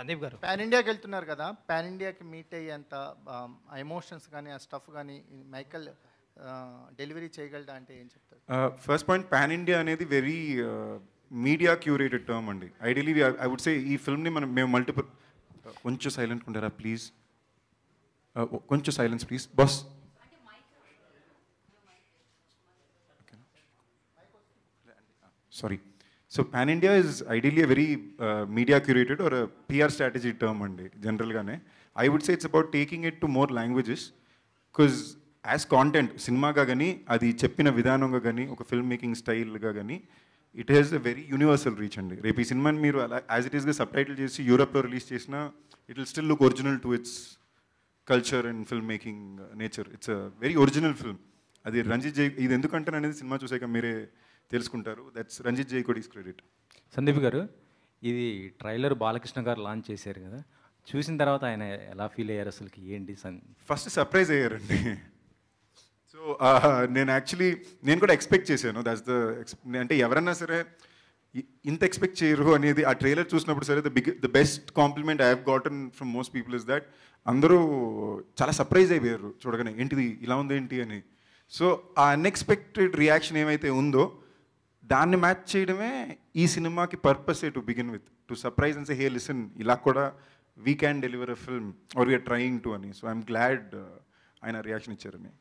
సందీప్ గారు పాన్ ఇండియాకి వెళ్తున్నారు కదా పాన్ ఇండియాకి మీట్ అయ్యేంత ఆ ఎమోషన్స్ కానీ ఆ స్టఫ్ కానీ మైకల్ డెలివరీ చేయగలడా అంటే ఏం చెప్తారు ఫస్ట్ పాయింట్ పాన్ ఇండియా అనేది వెరీ మీడియా క్యూరేటెడ్ టర్మ్ అండి ఐడియలీ ఐ వుడ్ సే ఈ ఫిల్మ్ని మనం మేము మల్టిపుల్ కొంచెం సైలెంట్ ఉంటారా ప్లీజ్ కొంచెం సైలెన్స్ ప్లీజ్ బస్ sorry so pan India is ideally very media curated or PR strategy term అండి జనరల్గానే I would say it's about taking it to more languages because as content సినిమాగా కానీ అది చెప్పిన విధానంగా కానీ ఒక ఫిల్మ్ మేకింగ్ స్టైల్గా కానీ it has a very universal reach అండి రేపు ఈ సినిమాని మీరు అలా యాజ్ ఇట్ ఈస్గా సబ్ టైటిల్ చేసి యూరోప్లో రిలీజ్ చేసినా it will still look original to its culture and film making nature it's a very original film అది రంజిత్ జై ఇది ఎందుకంటే అనేది సినిమా చూసాక మీరే తెలుసుకుంటారు దట్స్ రంజిత్ జై కొడీస్ క్రెడిట్ సందీప్ గారు ఇది ట్రైలర్ బాలకృష్ణ గారు లాంచ్ చేశారు కదా చూసిన తర్వాత ఆయన ఎలా ఫీల్ అయ్యారు అసలుకి ఏంటి సన్ ఫస్ట్ సర్ప్రైజ్ అయ్యారండి సో నేను యాక్చువల్లీ నేను కూడా ఎక్స్పెక్ట్ చేశాను దాట్స్ ద అంటే ఎవరన్నా సరే ఇ- ఇంత ఎక్స్పెక్ట్ చేయరు అనేది ఆ ట్రైలర్ చూసినప్పుడు సరే the big the best compliment I have gotten from most people is that అందరూ చాలా సర్ప్రైజ్ అయిపోయారు చూడగానే ఏంటిది ఇలా ఉంది ఏంటి అని సో ఆ అన్ఎక్స్పెక్టెడ్ రియాక్షన్ ఏమైతే ఉందో దాన్ని మ్యాచ్ చేయడమే ఈ సినిమాకి పర్పసే to begin with to surprise and say hey listen ఇలా కూడా we can deliver a film or we're trying to అని సో ఐఎమ్ గ్లాడ్ ఆయన రియాక్షన్ ఇచ్చారని